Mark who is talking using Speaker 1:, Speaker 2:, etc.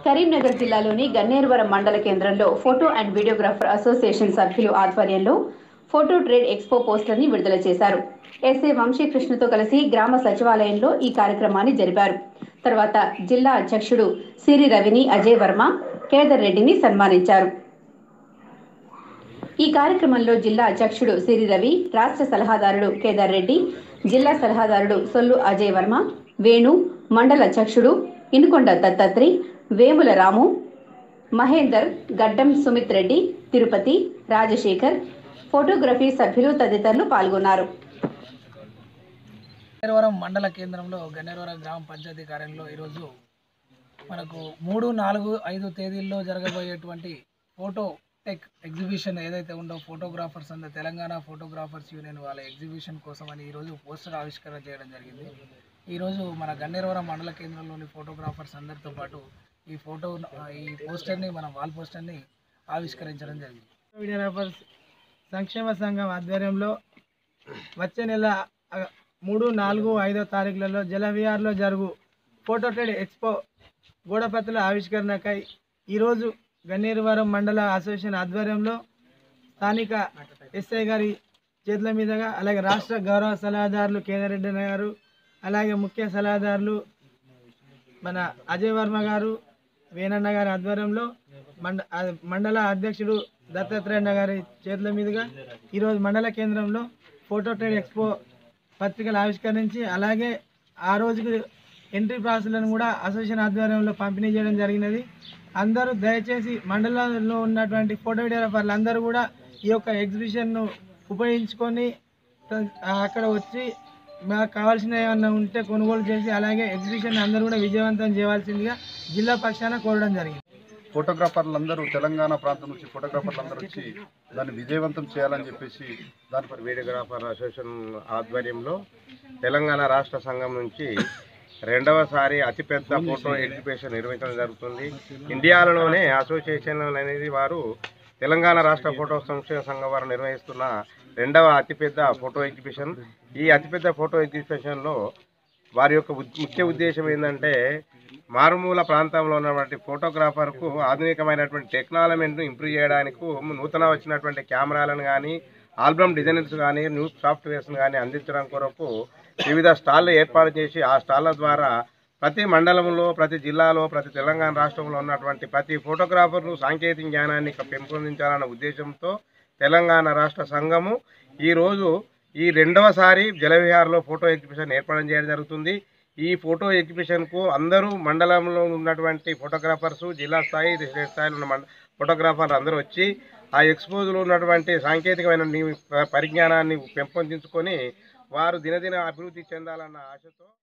Speaker 1: కరీంనగర్ జిల్లాలోని గన్నేరువరం మండల కేంద్రంలో ఫోటో అండ్ వీడియోగ్రాఫర్ అసోసియేషన్ సభ్యులు ఆధ్వర్యంలో ఫోటో ట్రేడ్ ఎక్స్పో పోస్టర్ని విడుదల చేశారు ఎస్ఏ వంశీకృష్ణతో కలిసి గ్రామ సచివాలయంలో ఈ కార్యక్రమాన్ని జరిపారు తర్వాత జిల్లా అధ్యక్షుడు సిరి రవిని అజయ్ వర్మ కేదర్ రెడ్డిని సన్మానించారు ఈ కార్యక్రమంలో జిల్లా అధ్యక్షుడు సిరి రవి రాష్ట్ర సలహాదారుడు కేదార్ రెడ్డి జిల్లా సలహాదారుడు సొల్లు అజయ్ వర్మ వేణు మండల అధ్యక్షుడు ఇనుకొండ దత్తాత్రి వేముల రాము మహేందర్ గడ్డం సుమిత్ రెడ్డి తిరుపతి రాజశేఖర్ ఫోటోగ్రఫీ సభ్యులు తదితరులు పాల్గొన్నారు
Speaker 2: గన్నేరవరం మండల కేంద్రంలో గన్నేరవరం గ్రామ పంచాయతీ కార్యాలయంలో ఈరోజు మనకు మూడు నాలుగు ఐదు తేదీల్లో జరగబోయేటువంటి ఫోటో టెక్ ఎగ్జిబిషన్ ఏదైతే ఉందో ఫోటోగ్రాఫర్స్ అంద తెలంగాణ ఫోటోగ్రాఫర్స్ యూనియన్ వాళ్ళ ఎగ్జిబిషన్ కోసం అని ఈరోజు పోస్టర్ ఆవిష్కరణ చేయడం జరిగింది ఈరోజు మన గన్నేరవరం మండల కేంద్రంలోని ఫోటోగ్రాఫర్స్ అందరితో పాటు ఈ ఫోటో ఈ పోస్టర్ని మన వాల్ పోస్టర్ని ఆవిష్కరించడం జరిగింది
Speaker 3: వీడియోగ్రాఫర్స్ సంక్షేమ సంఘం ఆధ్వర్యంలో వచ్చే నెల ఆ, మూడు నాలుగు ఐదో తారీఖులలో జలవిహార్లో జరుగు ఫోటో ట్రేడ్ ఎక్స్పో గోడపత్రుల ఆవిష్కరణకై ఈరోజు గన్నేరువరం మండల అసోసియేషన్ ఆధ్వర్యంలో స్థానిక ఎస్ఐ గారి చేతుల మీదుగా అలాగే రాష్ట్ర గౌరవ సలహాదారులు కేంద్రెడ్డి గారు అలాగే ముఖ్య సలహాదారులు మన అజయ్ వర్మ గారు వేణన్న గారి ఆధ్వర్యంలో మండ ఆ మండల అధ్యక్షుడు దత్తాత్రేయ గారి చేతుల మీదుగా ఈరోజు మండల కేంద్రంలో ఫోటో ట్రేడ్ ఎక్స్పో పత్రికలు ఆవిష్కరించి అలాగే ఆ రోజుకు ఎంట్రీ పాసులను కూడా అసోసియేషన్ ఆధ్వర్యంలో పంపిణీ చేయడం జరిగినది అందరూ దయచేసి మండలంలో ఉన్నటువంటి ఫోటో వీడియోగ్రాఫర్లు అందరూ కూడా ఈ యొక్క ఎగ్జిబిషన్ను ఉపయోగించుకొని త- అక్కడ వచ్చి మాకు కావాల్సిన ఏమన్నా ఉంటే కొనుగోలు చేసి అలాగే ఎగ్జిబిషన్ అందరూ కూడా విజయవంతం చేయవలసిందిగా జిల్లా పక్షాన కోరడం జరిగింది
Speaker 4: ఫోటోగ్రాఫర్లు అందరూ తెలంగాణ ప్రాంతం నుంచి ఫోటోగ్రాఫర్లు అందరూ వచ్చి దాన్ని విజయవంతం చేయాలని చెప్పేసి దానిపై
Speaker 5: వీడియోగ్రాఫర్ అసోసియేషన్ ఆధ్వర్యంలో తెలంగాణ రాష్ట్ర సంఘం నుంచి రెండవసారి అతిపెద్ద ఫోటో ఎగ్జిబిషన్ నిర్వహించడం జరుగుతుంది ఇండియాలోనే అసోసియేషన్ అనేది వారు తెలంగాణ రాష్ట్ర ఫోటో సంక్షేమ సంఘం వారు నిర్వహిస్తున్న రెండవ అతిపెద్ద ఫోటో ఎగ్జిబిషన్ ఈ అతిపెద్ద ఫోటో ఎగ్జిబిషన్లో వారి యొక్క ఉద్- ముఖ్య ఉద్దేశం ఏంటంటే మారుమూల ప్రాంతంలో ఉన్నటువంటి ఫోటోగ్రాఫర్కు ఆధునికమైనటువంటి టెక్నాలజీని ఇంప్రూవ్ చేయడానికి నూతన వచ్చినటువంటి కెమెరాలను కానీ ఆల్బమ్ డిజైనర్స్ కానీ న్యూస్ సాఫ్ట్వేర్స్ కానీ అందించడం కొరకు వివిధ స్టాళ్ళు ఏర్పాటు చేసి ఆ స్టాళ్ళ ద్వారా ప్రతి మండలంలో ప్రతి జిల్లాలో ప్రతి తెలంగాణ రాష్ట్రంలో ఉన్నటువంటి ప్రతి ఫోటోగ్రాఫర్ను సాంకేతిక జ్ఞానాన్ని పెంపొందించాలన్న ఉద్దేశంతో తెలంగాణ రాష్ట్ర సంఘము ఈరోజు ఈ రెండవసారి జలవిహార్లో ఫోటో ఎగ్జిబిషన్ ఏర్పాటు చేయడం జరుగుతుంది ఈ ఫోటో ఎగ్జిబిషన్కు అందరూ మండలంలో ఉన్నటువంటి ఫోటోగ్రాఫర్స్ జిల్లా స్థాయి స్టేట్ స్థాయిలో ఉన్న మండ ఫోటోగ్రాఫర్లు అందరూ వచ్చి ఆ ఎక్స్పోజ్లో ఉన్నటువంటి సాంకేతికమైన ని- పరిజ్ఞానాన్ని పెంపొందించుకొని వారు దినదిన అభివృద్ధి చెందాలన్న ఆశతో